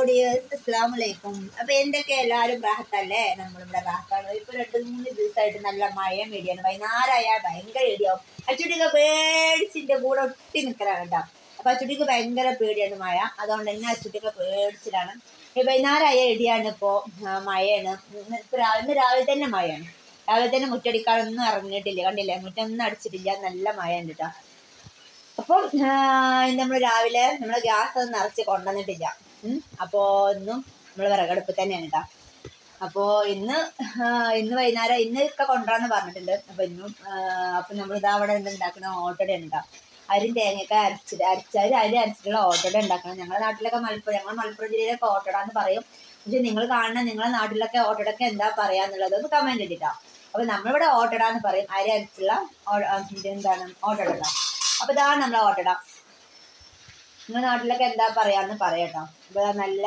Dears അസ്സാം വലൈക്കും അപ്പൊ എന്തൊക്കെ എല്ലാവരും റാഹത്തല്ലേ നമ്മളിവിടെ റാഹത്താണ് ഇപ്പൊ രണ്ട് മൂന്ന് ദിവസമായിട്ട് നല്ല മഴ മേടിയാണ് വൈകുന്നേരമായ ഭയങ്കര ഇടിയാവും അച്ചുട്ടിക്ക് പേടിച്ചിന്റെ കൂടെ ഒട്ടി നിൽക്കലാണ് കേട്ടോ അപ്പൊ അച്ചുട്ടിക്ക് ഭയങ്കര പേടിയാണ് മഴ അതുകൊണ്ട് തന്നെ അച്ചുട്ടിക്ക് പേടിച്ചിട്ടാണ് ഈ വൈകുന്നേരമായ ഇടിയാണ് ഇപ്പോ ആ, മഴയാണ് ഇന്ന് ഇപ്പൊ രാ- ഇന്ന് രാവിലെ തന്നെ മഴയാണ് രാവിലെ തന്നെ മുറ്റടിക്കാനൊന്നും ഇറങ്ങിയിട്ടില്ല കണ്ടില്ലേ മുറ്റൊന്നും അടിച്ചിട്ടില്ല നല്ല മഴ ഉണ്ട് കേട്ടോ അപ്പം നമ്മൾ രാവിലെ നമ്മൾ ഗ്യാസ് ഒന്നും നിറച്ച് കൊണ്ടുവന്നിട്ടില്ല ഉം. അപ്പോ ഇന്നും നമ്മൾ വിറകടുപ്പ് തന്നെയാണ് കേട്ടോ അപ്പോ ഇന്ന് ആ, ഇന്ന് വൈകുന്നേരം ഇന്ന് ഒക്കെ കൊണ്ടുവരാന്ന് പറഞ്ഞിട്ടുണ്ട് അപ്പൊ ഇന്നും അപ്പൊ നമ്മൾ ഇതാ അവിടെ എന്ത് ഉണ്ടാക്കണ ഓട്ടട ഉണ്ടാ അരിയും തേങ്ങയൊക്കെ അരച്ചിട്ട് അരച്ചാൽ അരി അരച്ചിട്ടുള്ള ഓട്ടട ഉണ്ടാക്കണം ഞങ്ങളുടെ നാട്ടിലൊക്കെ മലപ്പുറം ഞങ്ങൾ മലപ്പുറം ജില്ലയിലൊക്കെ ഓട്ടട എന്ന് പറയും പക്ഷെ നിങ്ങൾ കാണുന്ന നിങ്ങളുടെ നാട്ടിലൊക്കെ ഓട്ടടൊക്കെ എന്താ പറയാന്നുള്ളത് ഒന്ന് കമന്റ് ഇട്ടിട്ടോ അപ്പൊ നമ്മളിവിടെ ഓട്ടട എന്ന് പറയും അരി അരച്ചുള്ള ഓ- ആ, ഇത് എന്താണ് ഓട്ടട കേട്ടോ അപ്പൊ ഇതാണ് നമ്മളെ ഓട്ടട നിങ്ങളുടെ നാട്ടിലൊക്കെ എന്താ പറയാന്ന് പറയട്ടോ അപ്പൊ ഇതാ നല്ല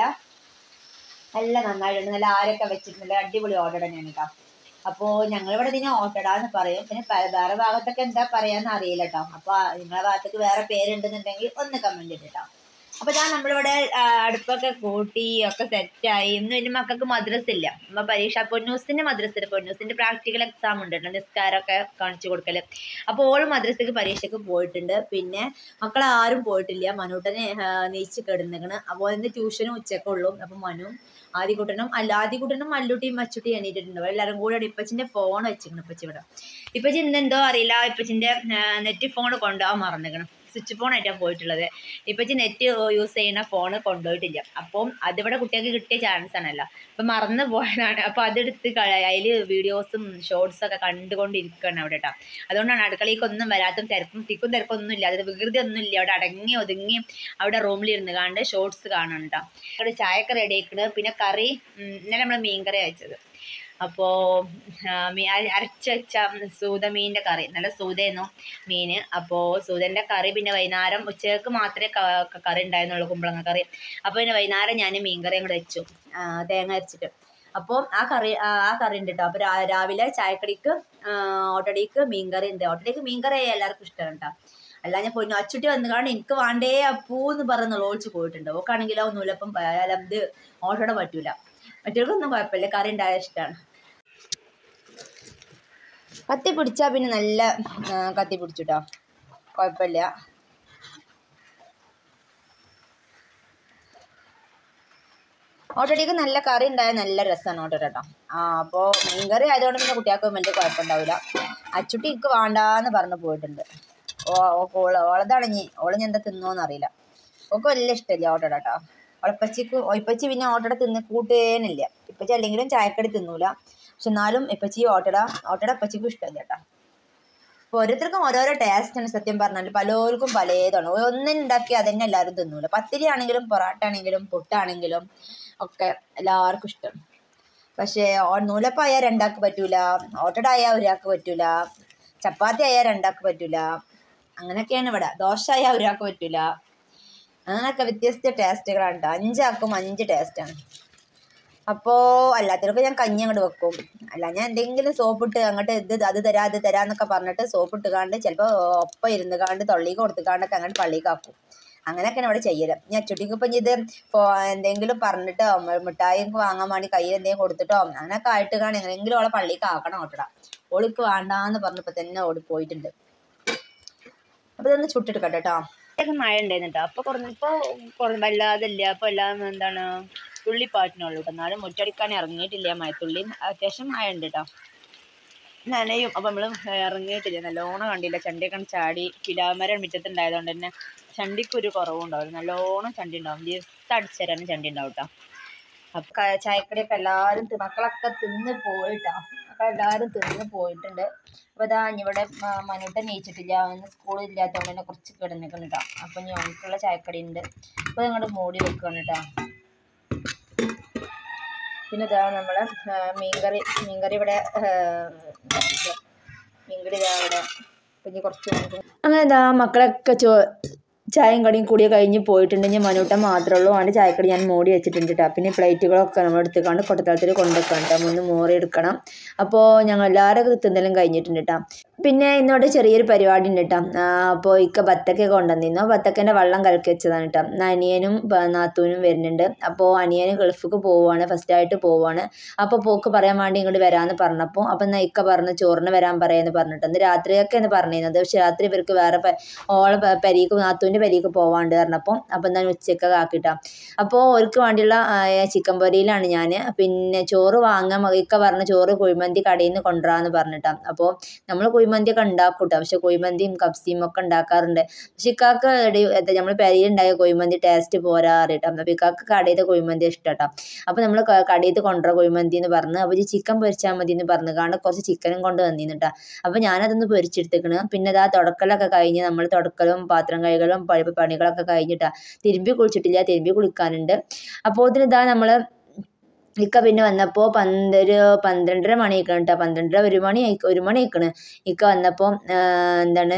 നല്ല നന്നായിട്ടുണ്ട് നല്ല ആരൊക്കെ വെച്ചിട്ട് നല്ല അടിപൊളി ഓട്ടട തന്നെയാണ് കേട്ടോ അപ്പോ ഞങ്ങളിവിടെ ഇതിനെ ഓട്ടട എന്ന് പറയും പിന്നെ പ- വേറെ ഭാഗത്തൊക്കെ എന്താ പറയാന്ന് അറിയില്ല കേട്ടോ അപ്പൊ നിങ്ങളെ ഭാഗത്തേക്ക് വേറെ പേരുണ്ടെന്നുണ്ടെങ്കിൽ ഒന്ന് കമന്റ് ഇട്ടോ അപ്പൊ ഞാൻ നമ്മളിവിടെ ആ, അടുപ്പൊക്കെ കൂട്ടി ഒക്കെ സെറ്റായി ഇന്ന് പിന്നെ മക്കൾക്ക് മദ്രസ ഇല്ല നമ്മ പരീക്ഷ പൊന്നൂസിന്റെ മദ്രസ പൊന്നൂസിന്റെ പ്രാക്ടിക്കൽ എക്സാം ഉണ്ട് കേട്ടോ നിസ്കാരമൊക്കെ കാണിച്ചു കൊടുക്കല് അപ്പോൾ ഓള് മദ്രസക്ക് പരീക്ഷയ്ക്ക് പോയിട്ടുണ്ട് പിന്നെ മക്കൾ ആരും പോയിട്ടില്ല മനുട്ടനെ നീച്ച് കിടന്നിക്കണ് അപ്പോൾ ഇന്ന് ട്യൂഷനും ഉച്ചക്കുള്ളൂ അപ്പം മനു ആദ്യക്കുട്ടനും അല്ല ആദ്യക്കുട്ടനും മല്ലുട്ടിയും മച്ചുട്ടിയും എണീറ്റിട്ടുണ്ട് എല്ലാവരും കൂടെ ഇപ്പച്ചിന്റെ ഫോൺ വെച്ചിരിക്കണം ഇപ്പച്ചി ഇവിടെ ഇപ്പച്ചി ഇന്നെന്തോ അറിയില്ല ഇപ്പച്ചിന്റെ നെറ്റ് ഫോൺ കൊണ്ടുപോകാൻ മറന്നിക്കണം സ്വിച്ച് ഫോൺ ആയിട്ടാണ് പോയിട്ടുള്ളത് ഇപ്പച്ചി നെറ്റ് യൂസ് ചെയ്യുന്ന ഫോൺ കൊണ്ടുപോയിട്ടില്ല അപ്പം അതിവിടെ കുട്ടികൾക്ക് കിട്ടിയ ചാൻസ് ആണല്ലോ അപ്പം മറന്നു പോയതാണ് അപ്പം അതെടുത്ത് അതിൽ വീഡിയോസും ഷോർട്സ് ഒക്കെ കണ്ടുകൊണ്ടിരിക്കുകയാണ് അവിടെ കേട്ടോ അതുകൊണ്ടാണ് അടുക്കളയ്ക്ക് ഒന്നും വരാത്തും തിരക്കും തിക്കും തിരക്കും ഒന്നും ഇല്ല അത് വികൃതി ഒന്നും ഇല്ല അവിടെ അടങ്ങി ഒതുങ്ങി അവിടെ റൂമിൽ ഇരുന്ന് കാണ്ട് ഷോർട്സ് കാണണം കേട്ടോ അവിടെ ചായക്ക് റെഡി ആക്കുന്നത് പിന്നെ കറി ഉം, ഇന്നലെ നമ്മൾ മീൻ കറി അയച്ചത് അപ്പോൾ അരച്ച് വെച്ച സൂത മീനിൻ്റെ കറി നല്ല സൂതയായിരുന്നു മീൻ അപ്പോൾ സൂതൻ്റെ കറി പിന്നെ വൈകുന്നേരം ഉച്ചയ്ക്ക് മാത്രമേ ക- ക- കറി ഉണ്ടായിരുന്നുള്ളൂ കുമ്പളങ്ങ കറി അപ്പോൾ പിന്നെ വൈകുന്നേരം ഞാൻ മീൻ കറി അങ്ങോട്ട് വെച്ചു ആ, തേങ്ങ അരച്ചിട്ട് അപ്പോൾ ആ കറി ആ ആ കറി ഉണ്ട് കേട്ടോ അപ്പോൾ രാവിലെ ചായക്കടിക്ക് ആ, ഓട്ടടിക്ക് മീൻ കറി ഉണ്ട് ഓട്ടടിക്ക് മീൻ കറി എല്ലാവർക്കും ഇഷ്ടമാണ് കേട്ടോ അല്ല ഞാൻ പൊന്നു അച്ചുട്ടി വന്നു കാരണം എനിക്ക് വേണ്ടേ അപ്പൂ എന്ന് പറഞ്ഞ് ലോളിച്ച് പോയിട്ടുണ്ട് ഓക്കാണെങ്കിലോ നൂലപ്പം പ- അല്ല, ഇത് ഓട്ടോടെ പറ്റൂല മറ്റവർക്കൊന്നും കുഴപ്പമില്ല കറി ഉണ്ടായ ഇഷ്ടമാണ് കത്തി പിടിച്ചാൽ പിന്നെ നല്ല ആ, കത്തി പിടിച്ചുട്ടോ കുഴപ്പമില്ല ഓട്ടോടിക്ക് നല്ല കറി ഉണ്ടായാൽ നല്ല രസമാണ് ഓട്ടോ കേട്ടോ ആ അപ്പോൾ മീൻ കറി ആയതുകൊണ്ട് പിന്നെ കുട്ടികൾക്ക് വലിയ കുഴപ്പമുണ്ടാവില്ല അച്ചുട്ടി എനിക്ക് വേണ്ടാന്ന് പറഞ്ഞ് പോയിട്ടുണ്ട് ഓ ഓക്ക് ഓള് ഓളതാണെങ്കിൽ ഓള് എന്താ തിന്നോന്ന് അറിയില്ല ഓക്ക് വലിയ ഇഷ്ടമില്ല ഓട്ടോട കേട്ടോ ഓളപ്പച്ചിക്ക് ഇപ്പച്ചി പിന്നെ ഓട്ടോട തിന്ന് കൂട്ടേനില്ല ഇപ്പച്ചി അല്ലെങ്കിലും ചായക്കടി തിന്നൂല പക്ഷെ എന്നാലും ഇപ്പച്ചി ഓട്ടട ഓട്ടട ഇപ്പച്ചിക്കും ഇഷ്ടമില്ല കേട്ടോ അപ്പോൾ ഓരോരുത്തർക്കും ഓരോരോ ടേസ്റ്റാണ് സത്യം പറഞ്ഞാൽ പലർക്കും പലേതാണ് ഒന്നുണ്ടാക്കി അതന്നെ എല്ലാവരും തിന്നൂല പത്തിരി ആണെങ്കിലും പൊറാട്ട ആണെങ്കിലും പുട്ടാണെങ്കിലും ഒക്കെ എല്ലാവർക്കും ഇഷ്ടം പക്ഷേ ഓ- നൂലപ്പം ആയാൽ രണ്ടാൾക്ക് പറ്റൂല ഓട്ടട ആയാൽ ഒരാൾക്ക് പറ്റൂല ചപ്പാത്തി ആയാൽ രണ്ടാൾക്ക് പറ്റൂല അങ്ങനെയൊക്കെയാണ് ഇവിടെ ദോശ ആയാൽ ഒരാൾക്ക് പറ്റൂല അങ്ങനെയൊക്കെ വ്യത്യസ്ത ടേസ്റ്റുകളാണ് കേട്ടോ അഞ്ചാൾക്കും അഞ്ച് ടേസ്റ്റാണ് അപ്പോൾ അല്ലാത്തവർക്ക് ഞാൻ കഞ്ഞി അങ്ങോട്ട് വെക്കും അല്ല ഞാൻ എന്തെങ്കിലും സോപ്പിട്ട് അങ്ങോട്ട് ഇത് അത് തരാ അത് തരാന്നൊക്കെ പറഞ്ഞിട്ട് സോപ്പിട്ട് കാണ്ട് ചിലപ്പോൾ ഒപ്പം ഇരുന്ന് കാണ്ട് തൊള്ളിക്ക് കൊടുത്ത് കാണ്ടൊക്കെ അങ്ങോട്ട് പള്ളിക്കാക്കും അങ്ങനെയൊക്കെയാണ് ഇവിടെ ചെയ്യല് ഞാൻ അച്ചുട്ടിക്ക് ഇപ്പം ഇത് ഫോ എന്തെങ്കിലും പറഞ്ഞിട്ടോ മ- മിഠായി വാങ്ങാൻ വേണ്ടി കയ്യിൽ എന്തെങ്കിലും കൊടുത്തിട്ടോ അങ്ങനെയൊക്കെ ആയിട്ട് കാണും എങ്ങനെയെങ്കിലും ഓളെ പള്ളിക്ക് ആക്കണം ഓട്ടട ഓളിക്ക് വേണ്ടാന്ന് പറഞ്ഞപ്പോൾ തന്നെ ഓടി പോയിട്ടുണ്ട് അപ്പോൾ ഇതൊന്ന് ചുട്ടെടുക്കട്ടെ കേട്ടോ ഒക്കെ മഴ ഉണ്ടായിരുന്നു കേട്ടോ അപ്പോൾ കുറഞ്ഞ ഇപ്പോൾ കുറ വല്ലാതെ ഇല്ല അപ്പോൾ എല്ലാം എന്താണ് തുള്ളിപ്പാറ്റിനുള്ളൂ കേട്ടോ എന്നാലും മുറ്റടിക്കാൻ ഇറങ്ങിയിട്ടില്ല മഴത്തുള്ളി അത്യാവശ്യം മഴ ഉണ്ട് കേട്ടോ നനയും അപ്പം നമ്മൾ ഇറങ്ങിയിട്ടില്ല നല്ലോണം കണ്ടില്ല ചണ്ടിയൊക്കെ ചാടി പിലാമരം മുറ്റത്തുണ്ടായതുകൊണ്ട് തന്നെ ചണ്ടിക്ക് ഒരു കുറവും ഉണ്ടാവില്ല നല്ലോണം ചണ്ടി ഉണ്ടാവും ദിവസം അടിച്ചു തരാനും ചണ്ടി ഉണ്ടാവും കേട്ടോ അപ്പം ചായക്കടിയൊക്കെ എല്ലാവരും തി- മക്കളൊക്കെ തിന്ന് പോയിട്ടോ അപ്പോൾ എല്ലാവരും തിന്ന് പോയിട്ടുണ്ട് അപ്പോൾ ഇതാ ഇവിടെ മ- മനുട്ടൻ നീച്ചിട്ടില്ല അവന് സ്കൂളിൽ ഇല്ലാത്തതുകൊണ്ട് തന്നെ കുറച്ച് കിടന്നിക്കണം കേട്ടോ അപ്പം ഇനി അവനക്കുള്ള ചായക്കടി ഉണ്ട് അപ്പോൾ ഇങ്ങോട്ട് മൂടി വെക്കണം കേട്ടോ പിന്നെ ഇതാ നമ്മളെ ആ, മീൻകറി മീൻകറി ഇവിടെ ആ, ഇത് മീൻകറി ഇതാ ഇവിടെ പിന്നെ കുറച്ച് അങ്ങനെ ഇതാ മക്കളൊക്കെ ചോ ചായയും കടിയും കൂടി കഴിഞ്ഞ് പോയിട്ടുണ്ട് ഞാൻ മനൂട്ടൻ മാത്രമേ ഉള്ളൂ അവൻ്റെ ചായക്കടി ഞാൻ മൂടി വെച്ചിട്ടുണ്ട് കേട്ടോ പിന്നെ പ്ലേറ്റുകളൊക്കെ നമ്മൾ എടുത്തുകൊണ്ട് കൊട്ടത്തളത്തിൽ കൊണ്ടുവെക്കണം കേട്ടോ ഒന്ന് മോറി എടുക്കണം അപ്പോൾ ഞങ്ങൾ എല്ലാവരും തിന്നലും കഴിഞ്ഞിട്ടുണ്ട് കേട്ടോ പിന്നെ ഇന്നോട് ചെറിയൊരു പരിപാടി ഉണ്ട് കേട്ടോ അപ്പോൾ ഇക്ക ബത്തക്ക കൊണ്ടുവന്നിരുന്നു ബത്തക്കൻ്റെ വെള്ളം കലക്കി വെച്ചതാണ് കേട്ടോ അനിയനും പ- നാത്തൂനും വരുന്നുണ്ട് അപ്പോൾ അനിയന് ഗൾഫിക്ക് പോവുകയാണ് ഫസ്റ്റായിട്ട് പോവുകയാണ് അപ്പോൾ പോക്ക് പറയാൻ വേണ്ടി ഇങ്ങോട്ട് വരാമെന്ന് പറഞ്ഞപ്പോൾ അപ്പോൾ എന്നാൽ ഇക്ക പറഞ്ഞു ചോറിന് വരാൻ പറയാമെന്ന് പറഞ്ഞിട്ട് അന്ന് രാത്രിയൊക്കെ എന്ന് പറഞ്ഞിരുന്നത് പക്ഷെ രാത്രി ഇവർക്ക് വേറെ പ- ഓളെ പ- പെരീക്ക് നാത്തൂൻ്റെ പെരീക്ക് പോവാണ്ട് പറഞ്ഞപ്പോൾ അപ്പോൾ എന്നാൽ ഉച്ചയ്ക്കൊക്കെ ആക്കിയിട്ടാണ് അപ്പോൾ അവർക്ക് വേണ്ടിയുള്ള ആ, ചിക്കൻ പൊരിയിലാണ് ഞാൻ പിന്നെ ചോറ് വാങ്ങാൻ ഇക്ക പറഞ്ഞ ചോറ് കുഴിമന്തി കടയിൽ നിന്ന് കൊണ്ടുവരാമെന്ന് പറഞ്ഞിട്ടാണ് അപ്പോൾ നമ്മൾ കുഴിമന്തി ഒക്കെ ഉണ്ടാക്കും കേട്ടോ പക്ഷെ കുഴിമന്തിയും കപ്സിയും ഒക്കെ ഉണ്ടാക്കാറുണ്ട് പക്ഷെ ഇക്കാക്ക് നമ്മൾ പെരിയിൽ ഉണ്ടായ കുഴിമന്തി ടേസ്റ്റ് പോരാ അറിയട്ടോ അപ്പോൾ ഇക്കാക്ക് കടയിലത്തെ കുഴിമന്തി ഇഷ്ടം കേട്ടോ അപ്പോൾ നമ്മൾ കടയിൽ കൊണ്ടുവരാം കുഴിമന്തി എന്ന് പറഞ്ഞ് അപ്പോൾ ഈ ചിക്കൻ പൊരിച്ചാൽ മതി എന്ന് പറഞ്ഞു കാരണം കുറച്ച് ചിക്കനും കൊണ്ട് വന്നിരുന്നു കേട്ടോ അപ്പോൾ ഞാനതൊന്ന് പൊരിച്ചെടുത്തേക്കണ് പിന്നെ ഇതാ തുടക്കലൊക്കെ കഴിഞ്ഞ് നമ്മൾ തുടക്കലും പാത്രം കഴുകലും പഴി പണികളൊക്കെ കഴിഞ്ഞിട്ടാ തിരുമ്പി കുളിച്ചിട്ടില്ല തിരുമ്പി കുളിക്കാനുണ്ട് അപ്പോൾ ഇതിന് ഇതാ നമ്മൾ ഇക്ക പിന്നെ വന്നപ്പോൾ പന്തൊരു പന്ത്രണ്ടര മണി ആയിക്കണം കേട്ടോ പന്ത്രണ്ടര ഒരു മണി ആയി ഒരു മണി ആയിക്കണ് ഇക്ക വന്നപ്പോൾ എന്താണ്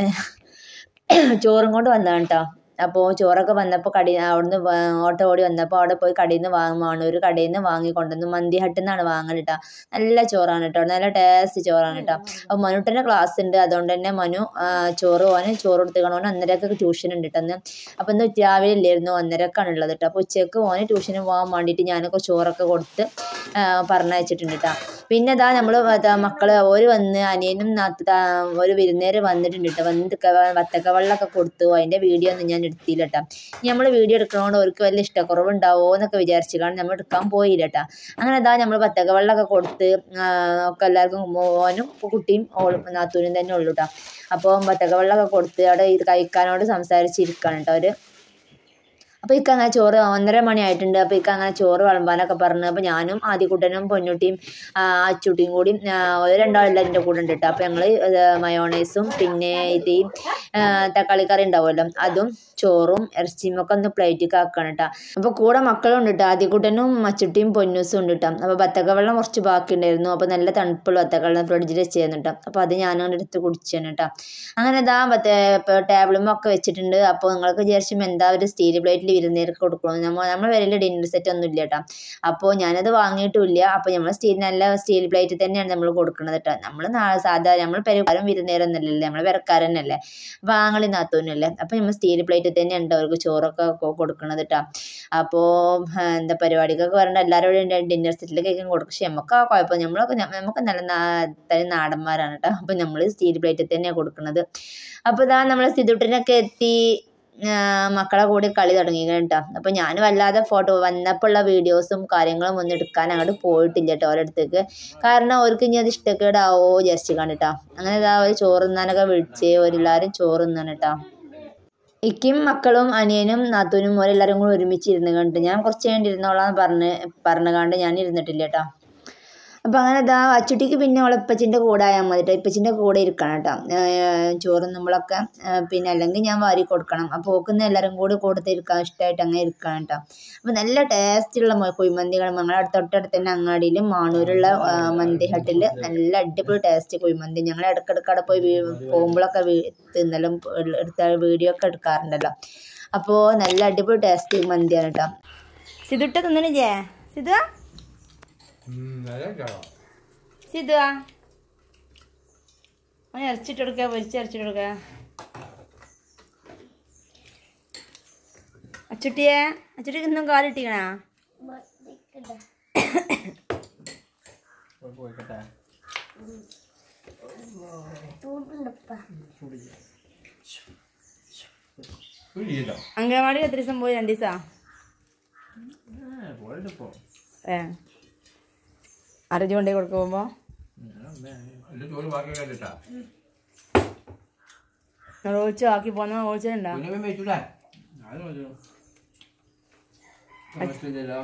ചോറും കൊണ്ട് വന്നതാണ് കേട്ടോ അപ്പോൾ ചോറൊക്കെ വന്നപ്പോൾ കടി അവിടുന്ന് വാ- ഓട്ടോ ഓടി വന്നപ്പോൾ അവിടെ പോയി കടയിൽ നിന്ന് വാങ്ങുവാണ് ഒരു കടയിൽ നിന്ന് വാങ്ങി കൊണ്ടുവന്നു മന്തി ഹട്ടിൽ നിന്നാണ് വാങ്ങൽ കേട്ടോ നല്ല ചോറാണ് കേട്ടോ നല്ല ടേസ്റ്റ് ചോറാണ് കേട്ടോ അപ്പോൾ മനുട്ടൻ്റെ ക്ലാസ് ഉണ്ട് അതുകൊണ്ട് തന്നെ മനു ആ, ചോറ് പോകാൻ ചോറ് കൊടുത്തുക്കണം ഓന് ഒന്നരക്കൊക്കെ ട്യൂഷൻ ഉണ്ട് കേട്ടോ അന്ന് അപ്പോൾ ഇന്ന് രാവിലെ ഇല്ലായിരുന്നു ഒന്നരക്കാണ് ഉള്ളത് കേട്ടോ അപ്പോൾ ഉച്ചയ്ക്ക് ഓന് ട്യൂഷന് പോകാൻ വേണ്ടിയിട്ട് ഞാനൊക്കെ ചോറൊക്കെ കൊടുത്ത് ആ, പറഞ്ഞയച്ചിട്ടുണ്ട് കേട്ടോ പിന്നെ ഇതാ നമ്മൾ മക്കൾ ഓര് വന്ന് അനിയനും നാത്ത് താ- ഒരു വിരുന്നേര് വന്നിട്ടുണ്ട് കേട്ടോ വന്നിട്ട് ക- വത്തക്ക വെള്ളമൊക്കെ കൊടുത്തു അതിൻ്റെ വീഡിയോ ഒന്നും ഞാൻ എടുത്തില്ല കേട്ടോ നമ്മൾ വീഡിയോ എടുക്കണോണ്ട് അവർക്ക് വലിയ ഇഷ്ടക്കുറവുണ്ടാവോ എന്നൊക്കെ വിചാരിച്ചു കാരണം നമ്മൾ എടുക്കാൻ പോയില്ല കേട്ടോ അങ്ങനെ ഇതാ നമ്മൾ വത്തക്ക വെള്ളമൊക്കെ കൊടുത്ത് ആ, ഒക്കെ എല്ലാവർക്കും മോനും കുട്ടിയും ഓളും നാത്തൂനും തന്നെ ഉള്ളൂ കേട്ടോ അപ്പോൾ വത്തക്ക വെള്ളമൊക്കെ കൊടുത്ത് അവിടെ ഇത് കഴിക്കാനോട് സംസാരിച്ചിരിക്കുകയാണ് കേട്ടോ അവർ അപ്പോൾ ഇക്ക അങ്ങനെ ചോറ് ഒന്നര മണി ആയിട്ടുണ്ട് അപ്പോൾ ഇക്ക അങ്ങനെ ചോറ് വിളമ്പാനൊക്കെ പറഞ്ഞു അപ്പോൾ ഞാനും ആദ്യക്കുട്ടനും പൊന്നുട്ടിയും ആ, അച്ചുട്ടിയും കൂടി ആ, ഒരു രണ്ടാളുള്ള എൻ്റെ കൂടെ ഉണ്ട് കേട്ടോ അപ്പോൾ ഞങ്ങൾ മയോണൈസും പിന്നെ ഇത് ഈ, ആ, തക്കാളി കറി ഉണ്ടാവുമല്ലോ അതും ചോറും ഇറച്ചിയും ഒക്കെ ഒന്ന് പ്ലേറ്റിലേക്ക് ആക്കണം കേട്ടോ അപ്പോൾ കൂടെ മക്കളും ഉണ്ട് കേട്ടോ ആദ്യക്കുട്ടനും അച്ചുട്ടിയും പൊന്നൂസും ഉണ്ട് കേട്ടോ അപ്പോൾ ബത്തക്ക വെള്ളം കുറച്ച് ബാക്കി ഉണ്ടായിരുന്നു അപ്പോൾ നല്ല തണുപ്പുള്ള ബത്തക്ക വെള്ളം ഫ്രിഡ്ജിൽ വെച്ചിരുന്നു കേട്ടോ അപ്പോൾ അത് ഞാനങ്ങോട്ട് എടുത്ത് കുടിച്ചാണ് കേട്ടോ അങ്ങനെ ഇതാ ടേബിളും ഒക്കെ വെച്ചിട്ടുണ്ട് അപ്പോൾ നിങ്ങൾക്ക് വിചാരിച്ചും എന്താ ഒരു സ്റ്റീൽ പ്ലേറ്റിൽ വിരുന്നേർക്ക് കൊടുക്കണം നമ്മൾ നമ്മൾ വലിയ ഡിന്നർ സെറ്റ് ഒന്നും ഇല്ല കേട്ടോ അപ്പോൾ ഞാനത് വാങ്ങിയിട്ടുമില്ല അപ്പോൾ നമ്മൾ സ്റ്റീൽ നല്ല സ്റ്റീൽ പ്ലേറ്റിൽ തന്നെയാണ് നമ്മൾ കൊടുക്കുന്നത് കേട്ടോ നമ്മൾ സാധാരണ നമ്മൾ പെരക്കാരും വിരുന്നേരൊന്നല്ലല്ലേ നമ്മൾ പെരക്കാരനല്ലേ അപ്പോൾ ആങ്ങളി നാത്തൂനല്ലേ അപ്പോൾ നമ്മൾ സ്റ്റീൽ പ്ലേറ്റിൽ തന്നെയാണ് അവർക്ക് ചോറൊക്കെ കൊ- കൊടുക്കണത് കേട്ടോ അപ്പോൾ എന്താ പരിപാടിക്കൊക്കെ വരേണ്ട എല്ലാവരും ഡിന്നർ സെറ്റിലേക്കൊക്കെ കൊടുക്കും പക്ഷെ നമുക്ക് ആ കുഴപ്പം നമ്മളൊക്കെ ഞ- നമുക്ക് നല്ല നാ- തനി നാടന്മാരാണ് കേട്ടോ അപ്പോൾ നമ്മൾ സ്റ്റീൽ പ്ലേറ്റിൽ തന്നെയാണ് കൊടുക്കുന്നത് അപ്പോൾ ഇതാ നമ്മൾ സിതുട്ടിനൊക്കെ എത്തി ആ, മക്കളെ കൂടി കളി തുടങ്ങി കേട്ടോ അപ്പോൾ ഞാൻ വല്ലാതെ ഫോട്ടോ വന്നപ്പോൾ ഉള്ള വീഡിയോസും കാര്യങ്ങളും ഒന്നും എടുക്കാൻ അങ്ങോട്ട് പോയിട്ടില്ല കേട്ടോ ഓരോരുത്തേക്ക് കാരണം അവർക്ക് ഇനി അത് ഇഷ്ടക്കേടാവോ വിചാരിച്ചു കണ്ടിട്ടാ അങ്ങനെ ഇതാ ഒരു ചോറ് തിന്നാനൊക്കെ വിളിച്ച് ഒരെല്ലാവരും ചോറ് തിന്നാണ് കേട്ടോ ഇക്കും മക്കളും അനിയനും നാത്തൂനും ഓരെല്ലാവരും കൂടി ഒരുമിച്ച് ഇരുന്ന് കണ്ട് ഞാൻ കുറച്ച് കഴിഞ്ഞ് ഇരുന്നോളാന്ന് പറഞ്ഞ് പറഞ്ഞു കണ്ട് ഞാൻ ഇരുന്നിട്ടില്ല കേട്ടോ അപ്പം അങ്ങനെ ഇതാ അച്ചുട്ടിക്ക് പിന്നെ അവളെ ഇപ്പച്ചിൻ്റെ കൂടെ ആയാൽ മതി കേട്ടോ ഇപ്പച്ചിൻ്റെ കൂടെ ഇരിക്കണം കേട്ടോ ചോറ് നമ്മളൊക്കെ പിന്നെ അല്ലെങ്കിൽ ഞാൻ വാരി കൊടുക്കണം അപ്പോൾ ഓക്കുന്ന എല്ലാവരും കൂടി കൊടുത്ത് ഇരിക്കാൻ ഇഷ്ടമായിട്ട് അങ്ങനെ ഇരിക്കണം കേട്ടോ അപ്പോൾ നല്ല ടേസ്റ്റുള്ള മ- കുഴിമന്തികൾ ഞങ്ങളുടെ അടുത്ത് തൊട്ടടുത്ത് തന്നെ അങ്ങാടിയിലും മാണൂരുള്ള ആ, മന്തി ഹട്ടിൽ നല്ല അടിപൊളി ടേസ്റ്റ് കുഴിമന്തി ഞങ്ങൾ ഇടയ്ക്കിടയ്ക്ക് അവിടെ പോയി വീ- പോകുമ്പോഴൊക്കെ വീ- തിന്നലും എടുത്ത വീഡിയോ ഒക്കെ എടുക്കാറുണ്ടല്ലോ അപ്പോൾ നല്ല അടിപൊളി ടേസ്റ്റ് മന്തിയാണ് കേട്ടോ സിതുട്ട തിന്നണില്ലേ സിതു സിതു അവൻ ഇറച്ചിട്ട് കൊടുക്കുക പൊരിച്ച് ഇറച്ചിട്ട് കൊടുക്കുക അച്ചുട്ടിയെ അച്ചുട്ടിക്ക് ഇന്നും കാലിട്ടിക്കണാ അംഗനവാടി എത്ര ദിവസം പോയി രണ്ട് ദിവസാ ഏ അരജ് കൊണ്ടേ കൊടുക്ക പോകുമ്പോ ചോറ് ബാക്കി കേട്ടാ ഓളിച്ച് ആക്കി പോന്ന ഓളിച്ചുണ്ടോ പിന്നെ വെച്ചൂടാ അത് മതി പറ്റില്ലല്ലോ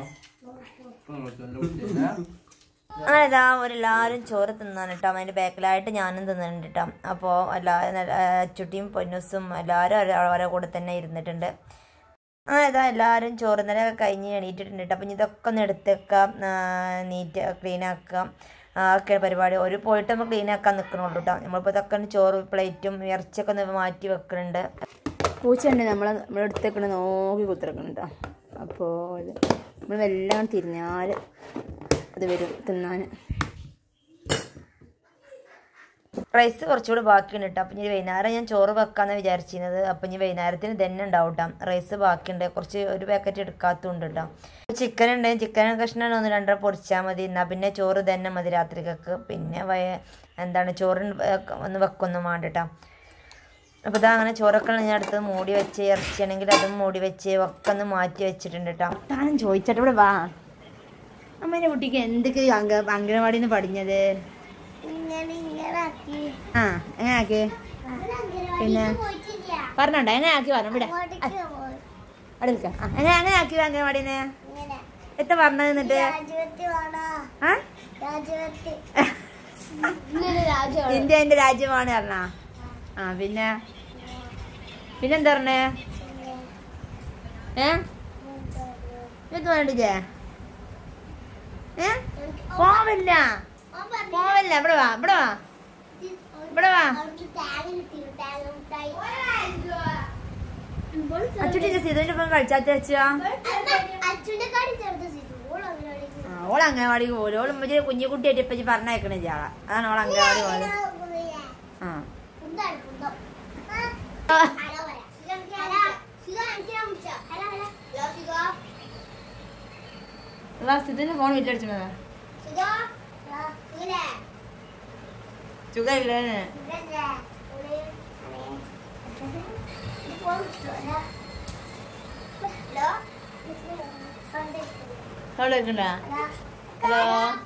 അങ്ങനെ ഇതാ ഒരെല്ലാവരും ചോറ് തിന്നാണ് കേട്ടോ അതിൻ്റെ ബാക്കിലായിട്ട് ഞാനും തിന്നുന്നുണ്ട് കേട്ടോ അപ്പോൾ എല്ലാവരും അച്ചുട്ടിയും പൊന്നൂസും എല്ലാവരും അവരെ കൂടെ തന്നെ ഇരുന്നിട്ടുണ്ട് അങ്ങനെ ഇതാ എല്ലാവരും ചോറ് നിലയൊക്കെ കഴിഞ്ഞ് എണീറ്റിട്ടുണ്ട് കേട്ടോ അപ്പം ഇതൊക്കെ ഒന്ന് എടുത്തേക്കാം നീറ്റ് ക്ലീൻ ആക്കാം ഒക്കെ പരിപാടി ഒരു പോയിട്ട് നമ്മൾ ക്ലീൻ ആക്കാൻ നിൽക്കണുള്ളൂ കേട്ടോ നമ്മളിപ്പോൾ ഇതൊക്കെ ഒന്ന് ചോറ് പ്ലേറ്റും ഇറച്ചിയൊക്കെ ഒന്ന് മാറ്റി വെക്കുന്നുണ്ട് പൂച്ചയുണ്ട് നമ്മൾ നമ്മൾ എടുത്തേക്കണ നോക്കി കുത്തിറക്കണം കേട്ടോ അപ്പോൾ നമ്മൾ എല്ലാം തിരിഞ്ഞാൽ അത് വരും തിന്നാൻ റൈസ് കുറച്ചുകൂടി ബാക്കിയുണ്ട് കേട്ടോ അപ്പം ഇനി വൈകുന്നേരം ഞാൻ ചോറ് വെക്കാന്ന് വിചാരിച്ചിരുന്നത് അപ്പം ഇനി വൈകുന്നേരത്തിന് തന്നെ ഉണ്ടാവും കേട്ടോ റൈസ് ബാക്കിയുണ്ട് കുറച്ച് ഒരു പാക്കറ്റ് എടുക്കാത്തതുണ്ട് കേട്ടോ ചിക്കൻ ഉണ്ട് ചിക്കൻ കഷ്ണം ഒന്ന് രണ്ടര പൊടിച്ചാൽ മതി എന്നാൽ പിന്നെ ചോറ് തന്നെ മതി രാത്രിക്കൊക്കെ പിന്നെ വയ എന്താണ് ചോറ് ഒന്ന് വെക്കൊന്നും വേണ്ട കേട്ടോ അപ്പോൾ ഇതാ അങ്ങനെ ചോറൊക്കെ ഞാൻ അടുത്ത് മൂടി വെച്ച് ഇറച്ചിയാണെങ്കിൽ അതും മൂടി വെച്ച് ഒക്കെ ഒന്ന് മാറ്റി വെച്ചിട്ടുണ്ട് കേട്ടോ താനും ചോദിച്ചിട്ട് ഇവിടെ വാ അമ്മേൻ്റെ കുട്ടിക്ക് എന്തൊക്കെ അംഗ അംഗനവാടിയിൽ നിന്ന് പഠിഞ്ഞത് ആ എങ്ങനെ ആക്കി പിന്നെ പറഞ്ഞോണ്ട എങ്ങനെ ആക്കി പറഞ്ഞു ഇവിടെ അവിടെ നിൽക്കാം ആ എങ്ങനെ എങ്ങനെ ആക്കി അംഗനവാടിയിൽ നിന്ന് എത്ര പറഞ്ഞത് എന്നിട്ട് ആ ഇന്ത്യ എന്റെ രാജ്യമാണ് പറഞ്ഞ ആ പിന്നെ പിന്നെന്താ പറഞ്ഞേ ഏ ഇത് വേണ്ടില്ലേ ഏ പോവില്ല പോവില്ല ഇവിടെ വാ ഇവിടെ വാ ഇവിടെ വാ അച്ചുട്ടി സിധുവിന്റെ ഒപ്പം കളിച്ചാത്ത വെച്ചാ അച്ഛന്റെ കാടി ചെറുത് സിജു ഓൾ അങ്ങനെ ആ ഓൾ അംഗനവാടി പോലും ഓൾ ഉമ്മച്ചി കുഞ്ഞുകുട്ടിയായിട്ട് ഇപ്പൊ പറഞ്ഞേക്കണേ ചാള അതാണ് ഓൾ അംഗനവാടി പോലെ ആ കുന്താണ് കുന്തം ആ. ഹലോ വരാം ഹലോ ശിവ എനിക്ക് വിളിച്ചോ ഹലോ ഹലോ ഹലോ ശിവ അതാ സിധുവിന്റെ ഫോൺ വില്ലടിച്ചു ശിവ ഇല്ലേ സുഖമില്ലേ ഇല്ലേ ഹലോ അവിടെ വെക്കണ്ട ഹലോ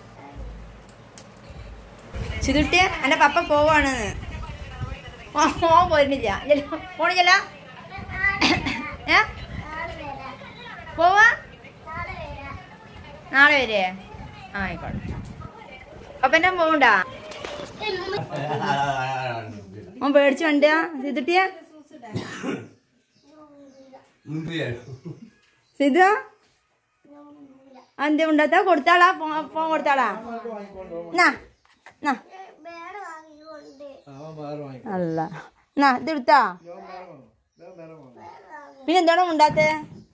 ചിതുട്ടിയ എന്റെ പപ്പ പോവാണ് ഓ ഓൻ പോയിരുന്നില്ല ചെല്ലോ. പോണില്ല ഏ പോവാ നാളെ വരെ ആ ആയിക്കോട്ടെ പപ്പൻ്റെ പോകണ്ട ഓൻ പേടിച്ച് വണ്ടിയാ സിതുട്ടിയ സിതു എന്ത് ഉണ്ടാത്താ കൊടുത്താളാ ഫോ- ഫോൺ കൊടുത്താളാ നാ നാ വേറെ വാങ്ങിക്കൊണ്ട് അല്ല നാ ഇത് എടുത്താ പിന്നെ എന്താണ് ഉണ്ടാത്തേ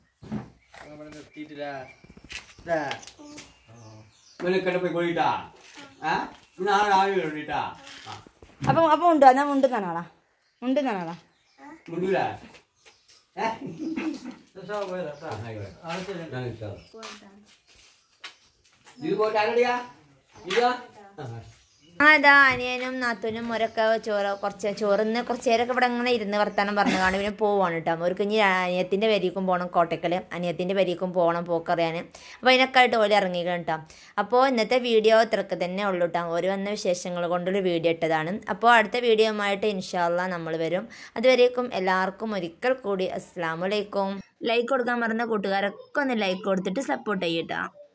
ഇവനൊക്കെ പോയി പോയിട്ടാ ആ നാളെ രാവിലെ വേണ്ടിട്ടാ അപ്പൊ അപ്പൊ ഉണ്ട് എന്നാ മുണ്ടും കാണാളാ മുണ്ടും കാണാളാ മുണ്ടൂല ഇത് പോയിട്ട് ആരടിയാ ഇതാ ആ ഇതാ അനിയനും നാത്തൂനും ഒരൊക്കെ ചോറ് കുറച്ച് ചോറിന്ന് കുറച്ച് നേരമൊക്കെ ഇവിടെ ഇങ്ങനെ ഇരുന്ന് വർത്താനം പറഞ്ഞു കാണും പിന്നെ പോവാണ് കേട്ടോ അവർക്ക് ഇനി അനിയത്തിൻ്റെ വരിക്കും പോകണം കോട്ടക്കൽ അനിയത്തിൻ്റെ വരിക്കും പോകണം പോക്കറിയാൻ അപ്പോൾ അതിനൊക്കെ ആയിട്ട് ഓല് ഇറങ്ങിക്കണം കേട്ടോ അപ്പോൾ ഇന്നത്തെ വീഡിയോ ഇത്രക്ക് തന്നെ ഉള്ളൂ കേട്ടോ ഒരു വന്ന വിശേഷങ്ങൾ കൊണ്ടൊരു വീഡിയോ ഇട്ടതാണ് അപ്പോൾ അടുത്ത വീഡിയോയുമായിട്ട് ഇൻഷാല്ല നമ്മൾ വരും അതുവരേക്കും എല്ലാവർക്കും ഒരിക്കൽ കൂടി അസ്സാം വലൈക്കും ലൈക്ക് കൊടുക്കാൻ മറന്ന കൂട്ടുകാരൊക്കെ ഒന്ന് ലൈക്ക് കൊടുത്തിട്ട് സപ്പോർട്ട് ചെയ്യട്ടോ